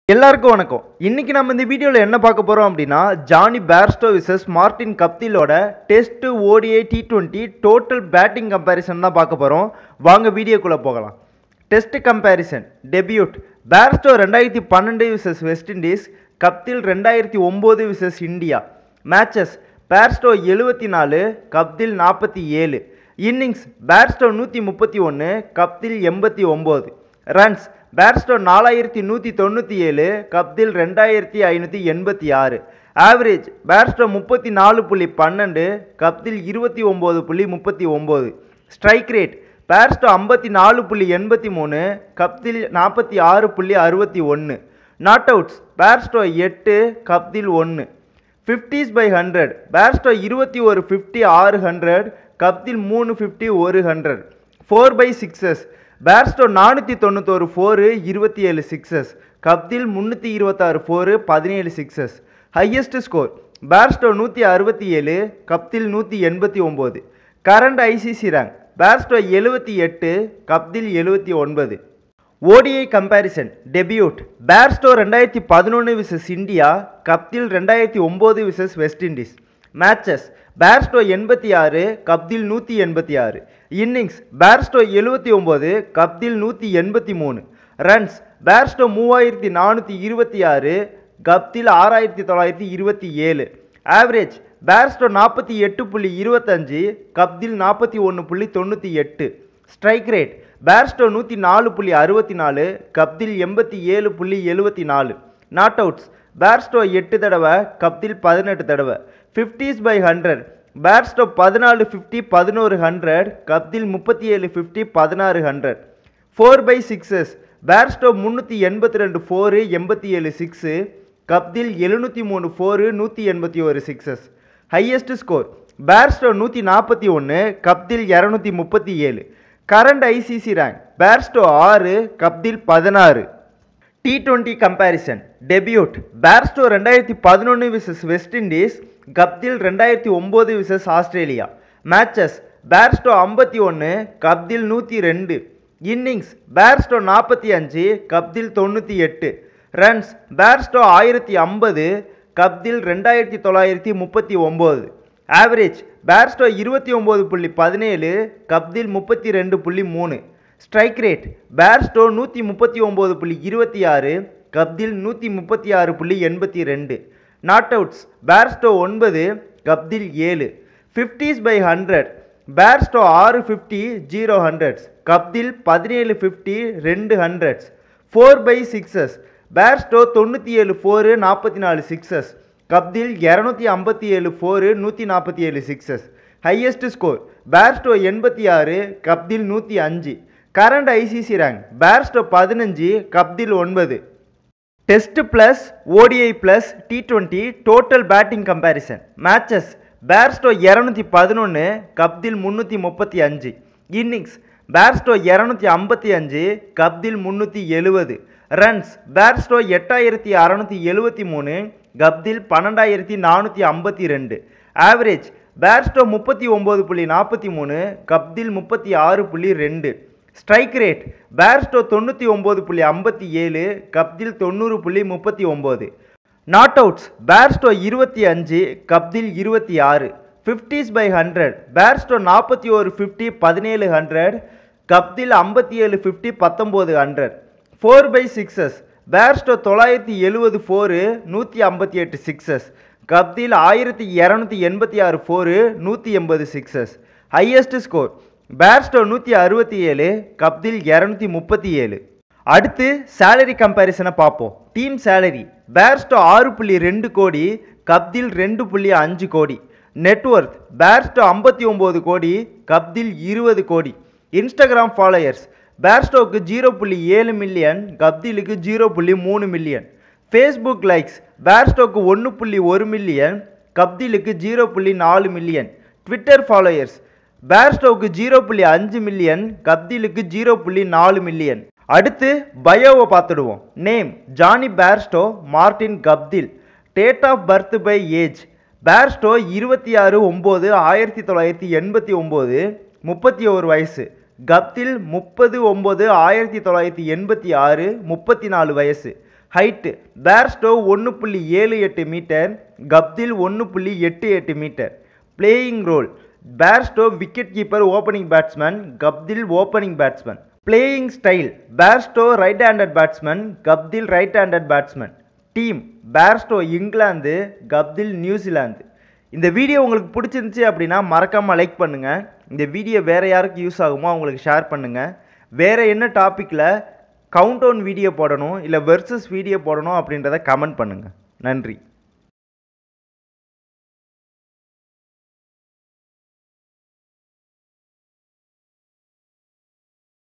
எல்லாருக்கும் வணக்கம் இன்னைக்கு நம்ம இந்த வீடியோவில் என்ன பார்க்க போகிறோம் அப்படின்னா ஜானி பேர்ஸ்டோ விசஸ் மார்டின் கப்திலோட test ODI T twenty total batting comparison தான் பார்க்க போகிறோம் வாங்க வீடியோக்குள்ளே போகலாம் டெஸ்ட் கம்பேரிசன் டெபியூட் பேர்ஸ்டோ ரெண்டாயிரத்தி பன்னெண்டு விசஸ் வெஸ்ட் இண்டீஸ் கப்தில் ரெண்டாயிரத்தி ஒம்பது விசஸ் இந்தியா மேட்சஸ் பேர்ஸ்டோ எழுபத்தி நாலு கப்தில் நாற்பத்தி ஏழு இன்னிங்ஸ் பேர்ஸ்டோ நூற்றி முப்பத்தி ஒன்று கப்தில் எண்பத்தி ஒம்பது ரன்ஸ் பேர்ஸ்டோ நாலாயிரத்தி நூற்றி தொண்ணூற்றி ஏழு கப்தில் ரெண்டாயிரத்தி ஐநூற்றி எண்பத்தி ஆறு ஆவரேஜ் பேர்ஸ்டோ முப்பத்தி நாலு புள்ளி பன்னெண்டு கப்தில் இருபத்தி ஒம்பது புள்ளி முப்பத்தி ஒம்பது ஸ்ட்ரைக் ரேட் பேர்ஸ்டோ ஐம்பத்தி நாலு புள்ளி எண்பத்தி மூணு கப்தில் நாற்பத்தி ஆறு புள்ளி அறுபத்தி ஒன்று நாட் அவுட்ஸ் பேர்ஸ்டோ எட்டு கப்தில் ஒன்று ஃபிஃப்டிஸ் பை ஹண்ட்ரட் பேர்ஸ்டோ இருபத்தி ஒரு ஃபிஃப்டி ஆறு ஹண்ட்ரட் கப்தில் மூணு ஃபிஃப்டி ஒரு hundred four by sixes Bairstow நானூற்றி தொண்ணூத்தோரு ஃபோரு இருபத்தி ஏழு சிக்ஸஸ் கப்தில் முந்நூற்றி இருபத்தாறு ஃபோரு பதினேழு சிக்ஸஸ் ஹையஸ்ட் ஸ்கோர் பேர்ஸ்டோ நூற்றி அறுபத்தி ஏழு கப்தில் நூற்றி எண்பத்தி ஒம்பது கரண்ட் ஐசிசி ரேங்க் பேர்ஸ்டோ எழுபத்தி எட்டு கப்தில் எழுபத்தி ஒன்பது ஓடிஐ கம்பேரிசன் டெபியூட் பேர்ஸ்டோ ரெண்டாயிரத்தி பதினொன்று விசஸ் இந்தியா கப்தில் ரெண்டாயிரத்தி ஒம்பது versus West Indies matches Bairstow எண்பத்தி ஆறு கப்தில் நூற்றி எண்பத்தி ஆறு இன்னிங்ஸ் பேர்ஸ்டோ எழுபத்தி ஒம்பது கப்தில் நூற்றி எண்பத்தி மூணு ரன்ஸ் பேர்ஸ்டோ மூவாயிரத்தி நானூற்றி இருபத்தி ஆறு கப்தில் ஆறாயிரத்தி தொள்ளாயிரத்தி இருபத்தி ஏழு ஆவரேஜ் பேர்ஸ்டோ நாற்பத்தி எட்டு புள்ளி இருபத்தஞ்சு கப்தில் நாற்பத்தி ஒன்று புள்ளி தொண்ணூற்றி எட்டு ஸ்ட்ரைக் ரேட் பேர்ஸ்டோ நூற்றி நாலு புள்ளி அறுபத்தி நாலு கப்தில் எண்பத்தி ஏழு புள்ளி எழுபத்தி நாலு நாட் அவுட்ஸ் பேர்ஸ்டோ எட்டு தடவை கப்தில் பதினெட்டு தடவை ஃபிஃப்டிஸ் பை ஹண்ட்ரட் பேர்ஸ்டோ பதினாலு ஃபிஃப்டி பதினோரு ஹண்ட்ரட் கப்தில் முப்பத்தி ஏழு ஃபிஃப்டி பதினாறு hundred four by sixes Bairstow முந்நூற்றி எண்பத்தி ரெண்டு ஃபோரு எண்பத்தி ஏழு சிக்ஸு கப்தில் எழுநூற்றி மூணு ஃபோரு நூற்றி எண்பத்தி ஒரு சிக்ஸஸ் ஹையஸ்ட் ஸ்கோர் பேர்ஸ்டோ நூற்றி நாற்பத்தி ஒன்று கப்தில் இரநூத்தி முப்பத்தி ஏழு கரண்ட் ஐசிசி ரேங்க் பேர்ஸ்டோ ஆறு கப்தில் பதினாறு T twenty comparison debut Bairstow ரெண்டாயிரத்தி பதினொன்று விசஸ் வெஸ்ட் இண்டீஸ் கப்தில் ரெண்டாயிரத்தி ஒம்பது விசஸ் ஆஸ்திரேலியா மேட்சஸ் பேர்ஸ்டோ ஐம்பத்தி ஒன்று கப்தில் நூற்றி ரெண்டு இன்னிங்ஸ் பேர்ஸ்டோ நாற்பத்தி அஞ்சு கப்தில் தொண்ணூற்றி எட்டு ரன்ஸ் பேர்ஸ்டோ ஆயிரத்தி ஐம்பது கப்தில் ரெண்டாயிரத்தி தொள்ளாயிரத்தி முப்பத்தி ஒம்பது ஆவரேஜ் பேர்ஸ்டோ இருபத்தி ஒம்பது புள்ளி பதினேழு கப்தில் முப்பத்தி ரெண்டு புள்ளி மூணு ஸ்ட்ரைக் ரேட் பேர்ஸ்டோ நூற்றி முப்பத்தி ஒம்பது புள்ளி இருபத்தி ஆறு கப்தில் நூற்றி முப்பத்தி ஆறு புள்ளி எண்பத்தி ரெண்டு நாட் அவுட்ஸ் பேர்ஸ்டோ ஒன்பது கப்தில் ஏழு ஃபிஃப்டிஸ் பை ஹண்ட்ரட் பேர்ஸ்டோ ஆறு ஃபிஃப்டி ஜீரோ ஹண்ட்ரட்ஸ் கப்தில் பதினேழு ஃபிஃப்டி ரெண்டு hundreds four by sixes Bairstow தொண்ணூற்றி ஏழு ஃபோரு நாற்பத்தி நாலு சிக்ஸஸ் கப்தில் இரநூத்தி ஐம்பத்தி ஏழு ஃபோரு நூற்றி நாற்பத்தி ஏழு சிக்ஸஸ் ஹையஸ்ட் ஸ்கோர் பேர்ஸ்டோ எண்பத்தி ஆறு கப்தில் நூற்றி அஞ்சு கரண்ட் ஐசிசி ரேங்க் பேர்ஸ்டோ பதினஞ்சு கப்தில் ஒன்பது test plus ODI plus T twenty total batting comparison matches Bairstow இரநூத்தி பதினொன்று கப்தில் முந்நூற்றி முப்பத்தி அஞ்சு இன்னிங்ஸ் பேர்ஸ்டோ இரநூத்தி ஐம்பத்தி அஞ்சு கப்தில் முந்நூற்றி எழுபது ரன்ஸ் பேர்ஸ்டோ எட்டாயிரத்தி அறநூற்றி எழுபத்தி மூணு கப்தில் பன்னெண்டாயிரத்தி நானூற்றி ஐம்பத்தி ரெண்டு ஆவரேஜ் பேர்ஸ்டோ முப்பத்தி ஒம்பது புள்ளி நாற்பத்தி மூணு கப்தில் முப்பத்தி ஆறு புள்ளி ரெண்டு ஸ்ட்ரைக் ரேட் பேர்ஸ்டோ தொண்ணூற்றி ஒம்பது புள்ளி ஐம்பத்தி ஏழு கப்தில் தொண்ணூறு புள்ளி முப்பத்தி ஒம்பது நாட் அவுட்ஸ் பேர்ஸ்டோ இருபத்தி அஞ்சு கப்தில் இருபத்தி ஆறு ஃபிஃப்டிஸ் பை ஹண்ட்ரட் பேர்ஸ்டோ நாற்பத்தி ஒரு ஃபிஃப்டி பதினேழு ஹண்ட்ரட் கப்தில் ஐம்பத்தி ஏழு ஃபிஃப்டி பத்தொம்போது hundred four by sixes Bairstow தொள்ளாயிரத்தி எழுபது ஃபோரு நூற்றி ஐம்பத்தி எட்டு சிக்ஸஸ் கப்தில் ஆயிரத்தி இரநூத்தி எண்பத்தி ஆறு ஃபோரு நூற்றி எண்பது சிக்ஸஸ் ஹையஸ்ட் ஸ்கோர் பேர்ஸ்டோ நூற்றி அறுபத்தி ஏழு கப்தில் இரநூத்தி முப்பத்தி ஏழு அடுத்து சேலரி கம்பேரிசனை பார்ப்போம் டீம் சேலரி பேர்ஸ்டோ ஆறு புள்ளி ரெண்டு கோடி கப்தில் ரெண்டு புள்ளி அஞ்சு கோடி நெட்ஒர்த் பேர்ஸ்டோ ஐம்பத்தி ஒம்பது கோடி கப்தில் இருபது கோடி இன்ஸ்டாகிராம் ஃபாலோயர்ஸ் பேர்ஸ்டோக்கு ஜீரோ புள்ளி ஏழு மில்லியன் கப்திலுக்கு ஜீரோ புள்ளி மூணு மில்லியன் ஃபேஸ்புக் லைக்ஸ் பேர்ஸ்டோக்கு ஒன்று புள்ளி ஒரு மில்லியன் கப்திலுக்கு ஜீரோ புள்ளி நாலு மில்லியன் ட்விட்டர் ஃபாலோயர்ஸ் பேர்ஸ்டோக்கு ஜீரோ புள்ளி அஞ்சு மில்லியன் கப்திலுக்கு ஜீரோ புள்ளி நாலு மில்லியன் அடுத்து பயோவை பார்த்துடுவோம் name Jonny Bairstow Martin Guptill date of birth by age Bairstow இருபத்தி ஆறு ஒம்பது ஆயிரத்தி தொள்ளாயிரத்தி எண்பத்தி ஒம்பது முப்பத்தி ஒரு வயசு கப்தில் முப்பது ஒம்பது ஆயிரத்தி தொள்ளாயிரத்தி எண்பத்தி ஆறு முப்பத்தி நாலு வயசு ஹைட்டு பேர்ஸ்டோ ஒன்று புள்ளி ஏழு எட்டு மீட்டர் கப்தில் ஒன்று புள்ளி எட்டு எட்டு metre playing role Bairstow wicket keeper opening batsman Guptill opening batsman playing style Bairstow right handed batsman Guptill right handed batsman team Bairstow இங்கிலாந்து கப்தில் நியூசிலாந்து இந்த வீடியோ உங்களுக்கு பிடிச்சிருந்துச்சி அப்படின்னா மறக்காமல் லைக் பண்ணுங்கள் இந்த வீடியோ வேறு யாருக்கு யூஸ் ஆகுமோ அவங்களுக்கு ஷேர் பண்ணுங்கள் வேறு என்ன டாப்பிக்கில் கவுண்ட் டவுன் வீடியோ போடணும் இல்லை வெர்சஸ் வீடியோ போடணும் அப்படின்றத கமெண்ட் பண்ணுங்கள் நன்றி